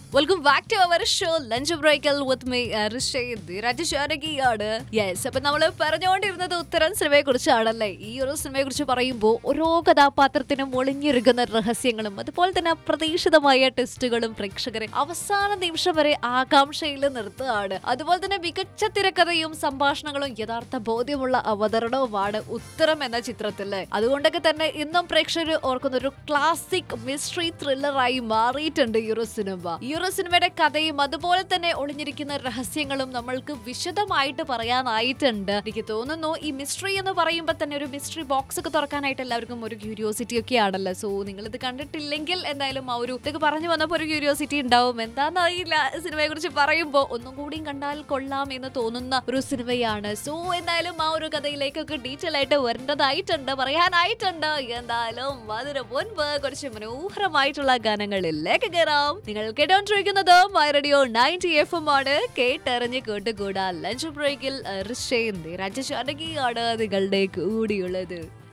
welcome back to our show lunch break with me രാജശാരകിയാണ് yes അപ്പൊ നമ്മൾ പറഞ്ഞുകൊണ്ടിരുന്നത് ഉത്തരം സിനിമയെ കുറിച്ചാണല്ലേ ഈ ഒരു സിനിമയെ കുറിച്ച് പറയുമ്പോൾ ഓരോ കഥാപാത്രത്തിനും ഒളിഞ്ഞിരിക്കുന്ന രഹസ്യങ്ങളും അതുപോലെ തന്നെ അപ്രതീക്ഷിതമായ ടെസ്റ്റുകളും പ്രേക്ഷകരെ അവസാന നിമിഷം വരെ ആകാംക്ഷയിൽ നിർത്തുകയാണ് അതുപോലെ തന്നെ മികച്ച തിരക്കഥയും സംഭാഷണങ്ങളും യഥാർത്ഥ ബോധ്യമുള്ള അവതരണവുമാണ് ഉത്തരം എന്ന ചിത്രത്തില് അതുകൊണ്ടൊക്കെ തന്നെ ഇന്നും പ്രേക്ഷകർ ഓർക്കുന്ന ഒരു ക്ലാസിക് മിസ്റ്ററി ത്രില്ലറായി മാറിയിട്ടുണ്ട് ഈ ഒരു സിനിമ ഈ ഒരു സിനിമയുടെ കഥയും അതുപോലെ തന്നെ ഒളിഞ്ഞിരിക്കുന്ന രഹസ്യങ്ങളും നമ്മൾക്ക് വിശദമായിട്ട് പറയാനായിട്ടുണ്ട് എനിക്ക് തോന്നുന്നു ഈ മിസ്റ്ററി എന്ന് പറയുമ്പോൾ തന്നെ ഒരു മിസ്റ്ററി ബോക്സ് ഒക്കെ തുറക്കാനായിട്ട് എല്ലാവർക്കും ഒരു ക്യൂരിയോസിറ്റി ഒക്കെ ആണല്ലോ സോ നിങ്ങൾ ഇത് കണ്ടിട്ടില്ലെങ്കിൽ എന്തായാലും ആ ഒരു ഇതൊക്കെ പറഞ്ഞു വന്നപ്പോൾ ഒരു ക്യൂരിയോസിറ്റി ഉണ്ടാവും എന്താണെന്ന് അറിയില്ല സിനിമയെ കുറിച്ച് പറയുമ്പോൾ ഒന്നും കൂടിയും കണ്ടാൽ കൊള്ളാം എന്ന് തോന്നുന്ന ഒരു സിനിമയാണ് സോ എന്തായാലും ആ ഒരു കഥയിലേക്കൊക്കെ ഡീറ്റെയിൽ ആയിട്ട് വരേണ്ടതായിട്ടുണ്ട് പറയാനായിട്ടുണ്ട് എന്തായാലും അതിന് മുൻപ് കുറച്ച് മനോഹരമായിട്ടുള്ള ഗാനങ്ങളിലേക്ക് കയറാം നിങ്ങൾ കേട്ടോണ്ടിരിക്കുന്നത് my radio ninety F M ആണ് കേട്ടറിഞ്ഞ് കേട്ടുകൂടാ ലഞ്ച് ബ്രേക്കിൽ ഋഷേന്ദ് രാജശാനകിയാണ് നിങ്ങളുടെ കൂടിയുള്ളത്